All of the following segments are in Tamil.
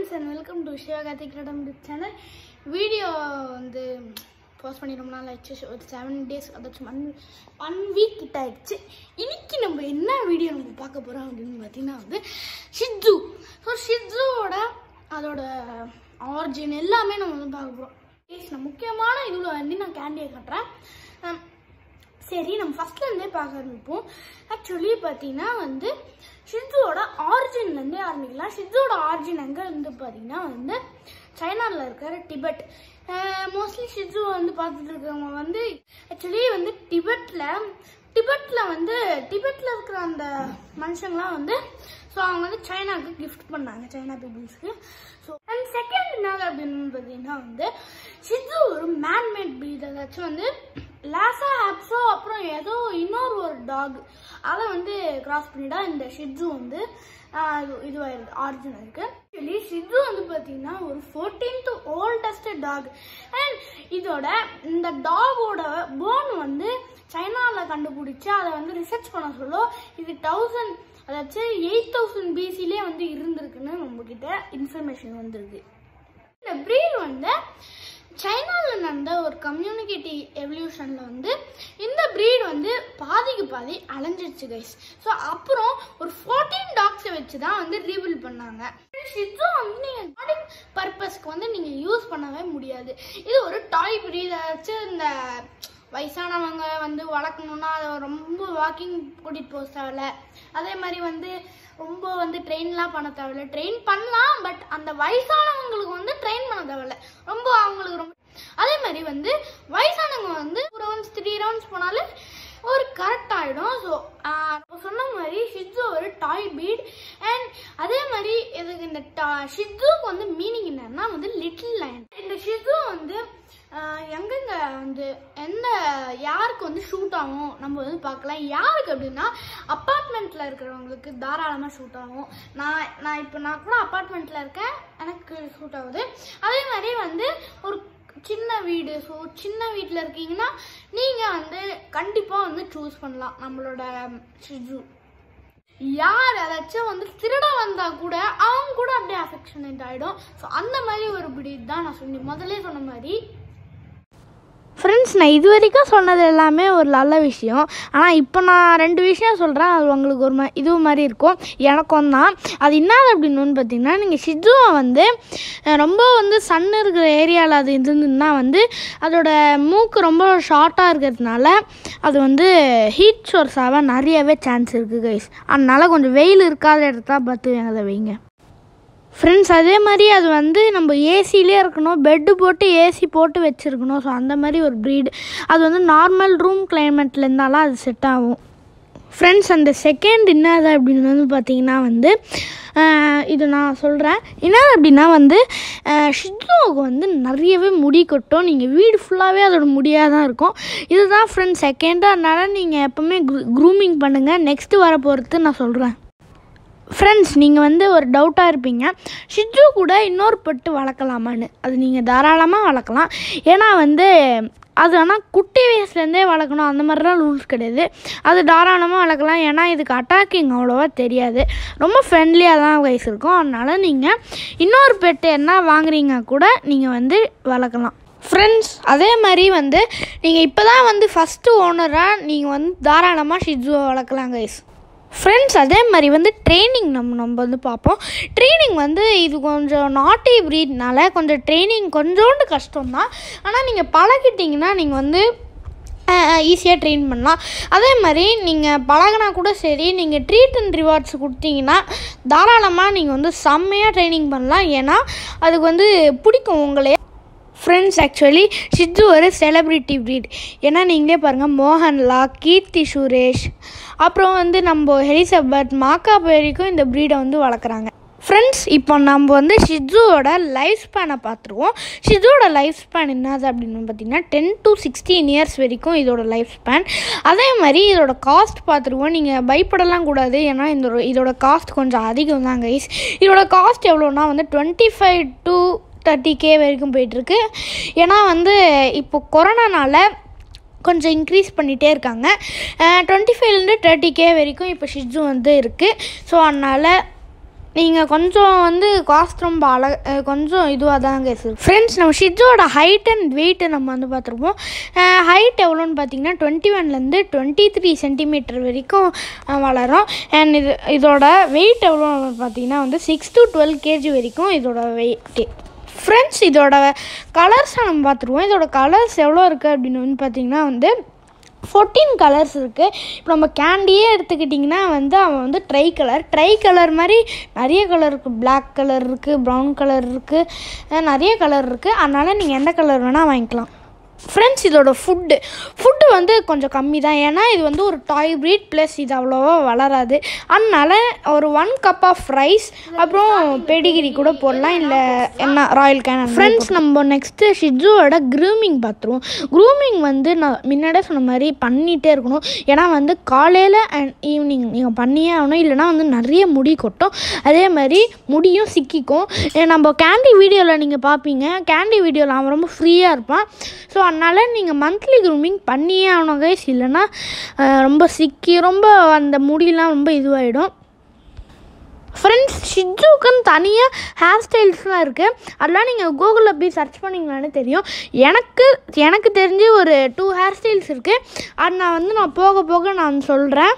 friends and welcome to Sivakarthik கிரடம் சேனல் வீடியோ வந்து போஸ்ட் பண்ணி ரொம்ப நாள் ஆயிடுச்சு ஒரு செவன் டேஸ் அதாச்சும் ஒன் ஒன் வீக் கிட்ட ஆயிடுச்சு இன்னைக்கு நம்ம என்ன வீடியோ நம்ம பார்க்க போகிறோம் அப்படின்னு பார்த்தீங்கன்னா வந்து ஷிட்ஜு ஸோ ஷிட்ஜுவோட அதோட ஆரிஜின் எல்லாமே நம்ம வந்து பார்க்க போகிறோம் நான் முக்கியமான இதில் வந்து நான் கேண்டியை காட்டுறேன் அஹ் சரி நம்ம ஃபர்ஸ்ட்ல இருந்தே பார்க்க ஆரம்பிப்போம் ஆக்சுவலி பார்த்தீங்கன்னா வந்து ஷிட்ஜுவோட ஆரிஜின்லேருந்தே ஆரம்பிக்கலாம் ஷிட்ஜுவோட ஆரிஜின் எங்கே இருந்து பார்த்தீங்கன்னா வந்து சைனாவில் இருக்கிற டிபெட் மோஸ்ட்லி ஷிட்ஜு வந்து பார்த்துட்டு இருக்கவங்க வந்து ஆக்சுவலி வந்து டிபெட்டில் டிபெட்டில் வந்து டிபெட்டில் இருக்கிற அந்த மனுஷங்களாம் வந்து ஸோ அவங்க வந்து சைனாக்கு கிஃப்ட் பண்ணாங்க சைனா பீப்புள்ஸ்க்கு ஸோ அண்ட் செகண்ட் என்ன அப்படின்னு பார்த்தீங்கன்னா வந்து ஷிட்ஜு ஒரு மேன்மேட் ப்ரீட் அதாச்சும் வந்து லாசா ஹாப்ஸோ அப்புறம் ஏதோ இன்னொரு ஒரு டாக் அதை வந்து கிராஸ் பண்ணிட்டா இந்த ஷிட்ஜு வந்து ஆஹ், இது இதுவாயிருது ஆரிஜின் இருக்கு ஆக்சுவலி ஷிட்ஜு வந்து பார்த்தீங்கன்னா ஒரு ஃபோர்டீன்த் ஓல்டஸ்ட் டாக் அண்ட் இதோட இந்த டாகோட போன் வந்து சைனாவில் கண்டுபிடிச்சு அதை வந்து ரிசர்ச் பண்ண சொல்ல இது தௌசண்ட் அதாச்சும் எயிட் தௌசண்ட் பிசிலே வந்து இருந்திருக்குன்னு நம்ம கிட்ட இன்ஃபர்மேஷன் வந்திருக்கு இந்த ப்ரீட் வந்து சைனாவில் நடந்த ஒரு கம்யூனிகேட்டி எவல்யூஷனில் வந்து இந்த ப்ரீட் வந்து பாதிக்கு பாதி அலைஞ்சிருச்சு கைஸ் ஸோ அப்புறம் ஒரு ஃபோர்டீன் டாக்ஸை வச்சு தான் வந்து ரீபில் பண்ணாங்க ஷிட்ஸு வந்து நீங்கள் கார்டிங் பர்பஸ்க்கு வந்து நீங்கள் யூஸ் பண்ணவே முடியாது இது ஒரு டாய் ப்ரீட் ஆச்சு இந்த வயசானவங்க வந்து வளர்க்கணுன்னா அதை ரொம்ப வாக்கிங் கூட்டிகிட்டு போக தேவையில்ல அதே மாதிரி வந்து ரொம்ப வந்து ட்ரெயின்லாம் பண்ண தேவையில்ல ட்ரெயின் பண்ணலாம் பட் அந்த வயசானவங்களுக்கு வந்து ட்ரெயின் பண்ண தேவையில்ல ரொம்ப அவங்களுக்கு ரொம்ப அதே மாதிரி வந்து வயசானவங்க வந்து ஒரு ரவுண்ட்ஸ் த்ரீ ரவுண்ட்ஸ் போனாலே ஒரு கரெக்ட் ஆகிடும் ஸோ சொன்ன மாதிரி ஷிட்ஸு ஒரு டாய் பீட் அண்ட் அதே மாதிரி இதுக்கு இந்த ஷிட்ஸுக்கு வந்து மீனிங் என்னன்னா வந்து லிட்டில் லைன் இந்த ஷிட்ஸு வந்து ஆஹ், எங்கெங்க வந்து எந்த யாருக்கு வந்து ஷூட் ஆகும் நம்ம வந்து பார்க்கலாம் யாருக்கு அப்படின்னா அப்பார்ட்மெண்ட்டில் இருக்கிறவங்களுக்கு தாராளமாக ஷூட் ஆகும் நான் நான் இப்போ நான் கூட அப்பார்ட்மெண்ட்டில் இருக்கேன் எனக்கு ஷூட் ஆகுது அதே மாதிரி வந்து ஒரு சின்ன வீடு ஸோ சின்ன வீட்டில் இருக்கீங்கன்னா நீங்கள் வந்து கண்டிப்பாக வந்து சூஸ் பண்ணலாம் நம்மளோட ஷிஜு யார் ஏதாச்சும் வந்து திருட வந்தா கூட அவங்க கூட அப்படியே அஃபெக்ஷனேட் ஆகிடும் ஸோ அந்த மாதிரி ஒரு பிரீட் தான் நான் சொன்னேன் முதல்ல சொன்ன மாதிரி ஃப்ரெண்ட்ஸ் நான் இது வரைக்கும் சொன்னது எல்லாமே ஒரு நல்ல விஷயம் ஆனால் இப்போ நான் ரெண்டு விஷயம் சொல்கிறேன் அது உங்களுக்கு ஒரு மா இது மாதிரி இருக்கும் எனக்கும் தான் அது என்னது அப்படின்னு பார்த்தீங்கன்னா நீங்கள் ஷிஜுவை வந்து அஹ், ரொம்ப வந்து சன் இருக்கிற ஏரியாவில் அது இருந்ததுன்னா வந்து அதோட மூக்கு ரொம்ப ஷார்ட்டாக இருக்கிறதுனால அது வந்து ஹீட் சோர்ஸ் ஆக நிறையவே சான்ஸ் இருக்குது கைஸ் அதனால கொஞ்சம் வெயில் இருக்காத இடத்த பார்த்து அதை வைங்க ஃப்ரெண்ட்ஸ் அதே மாதிரி அது வந்து நம்ம ஏசிலே இருக்கணும் பெட்டு போட்டு ஏசி போட்டு வச்சுருக்கணும் ஸோ அந்த மாதிரி ஒரு ப்ரீடு அது வந்து நார்மல் ரூம் கிளைமேட்டில் இருந்தாலும் அது செட் ஆகும் ஃப்ரெண்ட்ஸ் அந்த செகண்ட் என்னது அப்படின்னு வந்து பார்த்தீங்கன்னா வந்து ஆஹ், இது நான் சொல்கிறேன் என்னது அப்படின்னா வந்து ஷிட்ஸுவுக்கு வந்து நிறையவே முடி கொட்டும் நீங்கள் வீடு ஃபுல்லாகவே அதோட முடியாக தான் இருக்கும் இதுதான் ஃப்ரெண்ட்ஸ் செகண்டு அதனால் நீங்கள் எப்போவுமே க்ரூமிங் பண்ணுங்கள் நெக்ஸ்ட்டு வர போகிறது நான் சொல்கிறேன் ஃப்ரெண்ட்ஸ் நீங்கள் வந்து ஒரு டவுட்டாக இருப்பீங்க ஷிஜு கூட இன்னொரு பெட்டு வளர்க்கலாமான்னு அது நீங்கள் தாராளமாக வளர்க்கலாம் ஏன்னா வந்து அது ஆனால் குட்டி வயசுலேருந்தே வளர்க்கணும் அந்த மாதிரிலாம் ரூல்ஸ் கிடையாது அது தாராளமாக வளர்க்கலாம் ஏன்னா இதுக்கு அட்டாக்கிங் அவ்வளோவா தெரியாது ரொம்ப ஃப்ரெண்ட்லியாக தான் வயசு இருக்கும் அதனால் நீங்கள் இன்னொரு பெட்டு என்ன வாங்குறீங்க கூட நீங்கள் வந்து வளர்க்கலாம் ஃப்ரெண்ட்ஸ் அதே மாதிரி வந்து நீங்கள் இப்போ தான் வந்து ஃபஸ்ட்டு ஓனராக நீங்கள் வந்து தாராளமாக ஷிஜுவை வளர்க்கலாம் கைஸ் ஃப்ரெண்ட்ஸ் அதே மாதிரி வந்து ட்ரைனிங் நம்ம நம்ம வந்து பார்ப்போம் ட்ரைனிங் வந்து இது கொஞ்சம் நாட்டி ப்ரீட்னால கொஞ்சம் ட்ரைனிங் கொஞ்சோண்டு கஷ்டம்தான் ஆனால் நீங்கள் பழகிட்டிங்கன்னா நீங்கள் வந்து ஈஸியாக ட்ரெயின் பண்ணலாம் அதே மாதிரி நீங்கள் பழகினா கூட சரி நீங்கள் ட்ரீட் அண்ட் ரிவார்ட்ஸ் கொடுத்தீங்கன்னா தாராளமாக நீங்கள் வந்து செம்மையாக ட்ரைனிங் பண்ணலாம் ஏன்னா அதுக்கு வந்து பிடிக்கும் உங்களே ஃப்ரெண்ட்ஸ் ஆக்சுவலி ஷிஜு ஒரு செலிப்ரிட்டி ப்ரீட் ஏன்னா நீங்களே பாருங்கள் மோகன்லால் கீர்த்தி சுரேஷ் அப்புறம் வந்து நம்ம எலிசபெத் மாக்கா வரைக்கும் இந்த ப்ரீடை வந்து வளர்க்குறாங்க ஃப்ரெண்ட்ஸ் இப்போ நம்ம வந்து ஷிஜுவோட லைஃப் ஸ்பேனை பார்த்துருவோம் ஷிஜுவோட லைஃப் ஸ்பேன் என்னது அப்படின்னு பார்த்தீங்கன்னா டென் டு சிக்ஸ்டீன் இயர்ஸ் வரைக்கும் இதோட லைஃப் ஸ்பேன் அதே மாதிரி இதோட காஸ்ட் பார்த்துருவோம் நீங்கள் பயப்படலாம் கூடாது ஏன்னா இந்த இதோட காஸ்ட் கொஞ்சம் அதிகம் தான் கைஸ் இதோட காஸ்ட் எவ்வளோனா வந்து twenty five to thirty K வரைக்கும் போயிட்டுருக்கு ஏன்னா வந்து இப்போ கொரோனானால கொஞ்சம் இன்க்ரீஸ் பண்ணிகிட்டே இருக்காங்க டுவெண்ட்டி ஃபைவ்லேருந்து தேர்ட்டி கே வரைக்கும் இப்போ ஷிஜு வந்து இருக்குது ஸோ அதனால் நீங்கள் கொஞ்சம் வந்து காஸ்ட் ரொம்ப அழக அஹ் கொஞ்சம் இதுவாக தான் கேஸ் இருக்கு ஃப்ரெண்ட்ஸ் நம்ம ஷிட்ஜோட ஹைட் அண்ட் வெயிட்டை நம்ம வந்து பார்த்துருப்போம் ஹைட் எவ்வளோன்னு பார்த்தீங்கன்னா டுவெண்ட்டி ஒன்லேருந்து டுவெண்ட்டி த்ரீ சென்டிமீட்டர் வரைக்கும் அஹ், வளரும் அண்ட் இது இதோட வெயிட் எவ்வளோ பார்த்தீங்கன்னா வந்து சிக்ஸ் டு டுவெல் கேஜி வரைக்கும் இதோட வெயிட்டு ஃப்ரெண்ட்ஸ் இதோட கலர்ஸை நம்ம பார்த்துருவோம் இதோட கலர்ஸ் எவ்வளோ இருக்குது அப்படின்னு வந்து பார்த்தீங்கன்னா வந்து ஃபோர்டீன் கலர்ஸ் இருக்குது இப்போ நம்ம கேண்டியே எடுத்துக்கிட்டிங்கன்னா வந்து அவன் வந்து ட்ரை கலர் ட்ரை கலர் மாதிரி நிறைய கலர் இருக்குது Black கலர் இருக்குது ப்ரௌன் கலர் இருக்குது நிறைய கலர் இருக்குது அதனால் நீங்கள் எந்த கலர் வேணால் வாங்கிக்கலாம் ஃப்ரெண்ட்ஸ் இதோட ஃபுட்டு ஃபுட்டு வந்து கொஞ்சம் கம்மி தான் ஏன்னா இது வந்து ஒரு டாய் ப்ரீட் ப்ளஸ் இது அவ்வளோவா வளராது அதனால ஒரு ஒன் கப் ஆஃப் ரைஸ் அப்புறம் பெடிகிரி கூட போடலாம் இல்லை என்ன ராயல் கேன் ஃப்ரெண்ட்ஸ் நம்ம நெக்ஸ்ட்டு ஷிஜுவோட க்ரூமிங் பார்த்துருவோம் க்ரூமிங் வந்து நான் முன்னாடியே சொன்ன மாதிரி பண்ணிகிட்டே இருக்கணும் ஏன்னா வந்து காலையில் அண்ட் ஈவினிங் நீங்கள் பண்ணியே ஆகணும் இல்லைனா வந்து நிறைய முடி கொட்டும் அதே மாதிரி முடியும் சிக்கிக்கும் ஏ, நம்ம கேண்டி வீடியோவில் நீங்கள் பார்ப்பீங்க கேண்டி வீடியோவில் அவன் ரொம்ப ஃப்ரீயாக இருப்பான் ஸோ அதனால் நீங்கள் மந்த்லி க்ரூமிங் பண்ணியே ஆகணும் கைஸ் இல்லைன்னா அஹ், ரொம்ப சிக்கி ரொம்ப அந்த முடியெலாம் ரொம்ப இதுவாகிடும் ஃப்ரெண்ட்ஸ் ஷிஜுக்குன்னு தனியாக ஹேர் ஸ்டைல்ஸ்லாம் இருக்குது அதெல்லாம் நீங்கள் கூகுளில் போய் சர்ச் பண்ணிங்களானே தெரியும் எனக்கு எனக்கு தெரிஞ்சு ஒரு டூ ஹேர் ஸ்டைல்ஸ் இருக்குது அது நான் வந்து நான் போக போக நான் சொல்கிறேன்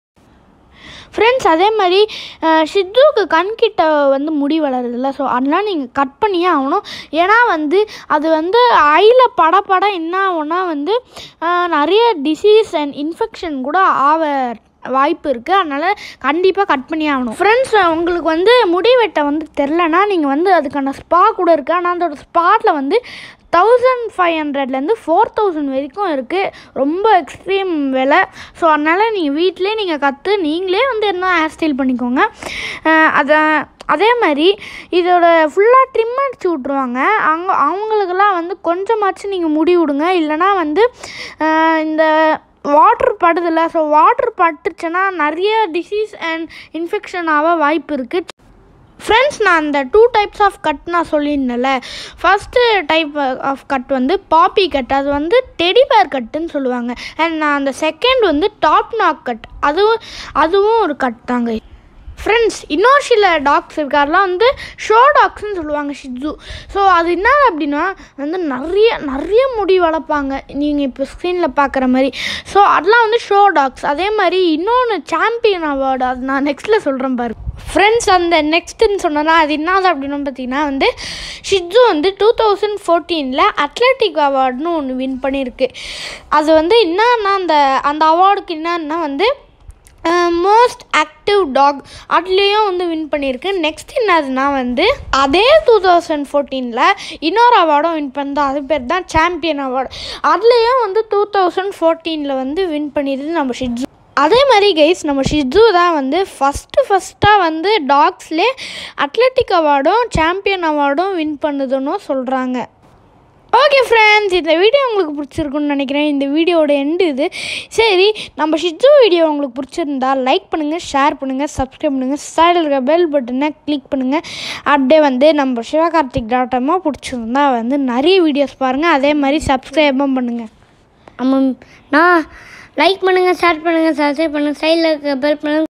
ஃப்ரெண்ட்ஸ் அதே மாதிரி அஹ், ஷிஜுக்கு கண்கிட்ட வந்து முடி வளருதுல்ல ஸோ அதெல்லாம் நீங்கள் கட் பண்ணியே ஆகணும் ஏன்னா வந்து அது வந்து ஐயில் பட பட என்ன ஆகும்னா வந்து அஹ், நிறைய டிசீஸ் அண்ட் இன்ஃபெக்ஷன் கூட ஆவ வாய்ப்பு இருக்குது அதனால் கண்டிப்பாக கட் பண்ணி ஆகணும் ஃப்ரெண்ட்ஸ் உங்களுக்கு வந்து முடி வெட்ட வந்து தெரிலனா நீங்கள் வந்து அதுக்கான ஸ்பா கூட இருக்குது ஆனால் அதோட ஸ்பாட்டில் வந்து தௌசண்ட் ஃபைவ் ஹண்ட்ரட்லேருந்து ஃபோர் தௌசண்ட் வரைக்கும் இருக்குது ரொம்ப எக்ஸ்ட்ரீம் விலை ஸோ அதனால் நீங்கள் வீட்டிலே நீங்கள் கற்று நீங்களே வந்து என்ன ஹேர் ஸ்டைல் பண்ணிக்கோங்க அஹ் அதை அதே மாதிரி இதோட ஃபுல்லாக ட்ரிம் அடிச்சு விட்ருவாங்க அவங்க அவங்களுக்கெல்லாம் வந்து கொஞ்சமாச்சும் நீங்கள் முடி விடுங்க இல்லைனா வந்து அஹ் இந்த வாட்டர் படுதில்ல ஸோ வாட்டர் பட்டுச்சுன்னா நிறைய டிசீஸ் அண்ட் இன்ஃபெக்ஷன் ஆக வாய்ப்பு இருக்குது ஃப்ரெண்ட்ஸ் நான் அந்த டூ டைப்ஸ் ஆஃப் கட் நான் சொல்லியிருந்தேன்ல ஃபஸ்ட்டு டைப் ஆஃப் கட் வந்து பாப்பி கட் அது வந்து டெடி பேர் கட்டுன்னு சொல்லுவாங்க அண்ட் நான் அந்த செகண்ட் வந்து டாப் நாக் கட் அதுவும் அதுவும் ஒரு கட் தாங்க ஃப்ரெண்ட்ஸ் இன்னொரு சில டாக்ஸ் இருக்காருலாம் வந்து ஷோ டாக்ஸ்னு சொல்லுவாங்க ஷிட்ஸு ஸோ அது என்ன அப்படின்னா வந்து நிறைய நிறைய முடி வளர்ப்பாங்க நீங்கள் இப்போ ஸ்க்ரீனில் பார்க்குற மாதிரி ஸோ அதெல்லாம் வந்து ஷோ டாக்ஸ் அதே மாதிரி இன்னொன்று சாம்பியன் அவார்டு அது நான் நெக்ஸ்ட்டில் சொல்கிறேன் பாரு ஃப்ரெண்ட்ஸ் அந்த நெக்ஸ்ட்டுன்னு சொன்னனா அது என்னது அப்படின்னு பார்த்தீங்கன்னா வந்து ஷிட்ஸு வந்து டூ தௌசண்ட் ஃபோர்டீனில் அத்லட்டிக் அவார்டுன்னு ஒன்று வின் பண்ணியிருக்கு அது வந்து என்னன்னா அந்த அந்த அவார்டுக்கு என்னன்னா வந்து மோஸ்ட் ஆக்டிவ் டாக் அதுலேயும் வந்து வின் பண்ணியிருக்கு நெக்ஸ்ட் என்னதுன்னா வந்து அதே டூ தௌசண்ட் ஃபோர்டீனில் இன்னொரு அவார்டும் வின் பண்ணது அது பேர் தான் சாம்பியன் அவார்டு அதுலேயும் வந்து டூ தௌசண்ட் ஃபோர்டீனில் வந்து வின் பண்ணியிருக்கு நம்ம ஷிட்ஸு அதே மாதிரி கைஸ் நம்ம ஷிட்ஸு தான் வந்து ஃபஸ்ட்டு ஃபஸ்ட்டாக வந்து டாக்ஸ்லே அத்லட்டிக் அவார்டும் சாம்பியன் அவார்டும் வின் பண்ணுதுன்னு சொல்கிறாங்க ஓகே ஃப்ரெண்ட்ஸ் இந்த வீடியோ உங்களுக்கு பிடிச்சிருக்குன்னு நினைக்கிறேன் இந்த வீடியோட எண்டு இது சரி நம்ம ஷிட்ஸு வீடியோ உங்களுக்கு பிடிச்சிருந்தா லைக் பண்ணுங்கள் ஷேர் பண்ணுங்கள் சப்ஸ்கிரைப் பண்ணுங்கள் சைடில் இருக்க பெல் பட்டனை கிளிக் பண்ணுங்கள் அப்படியே வந்து நம்ம சிவகார்த்திக் டாட்டமாக பிடிச்சிருந்தா வந்து நிறைய வீடியோஸ் பாருங்கள் அதே மாதிரி சப்ஸ்கிரைபும் பண்ணுங்கள் ஆமாம் நான் லைக் பண்ணுங்கள் ஷேர் பண்ணுங்கள் சப்ஸ்கிரைப் பண்ணுங்கள் சைடில் இருக்க பெல் பண்ணுங்கள்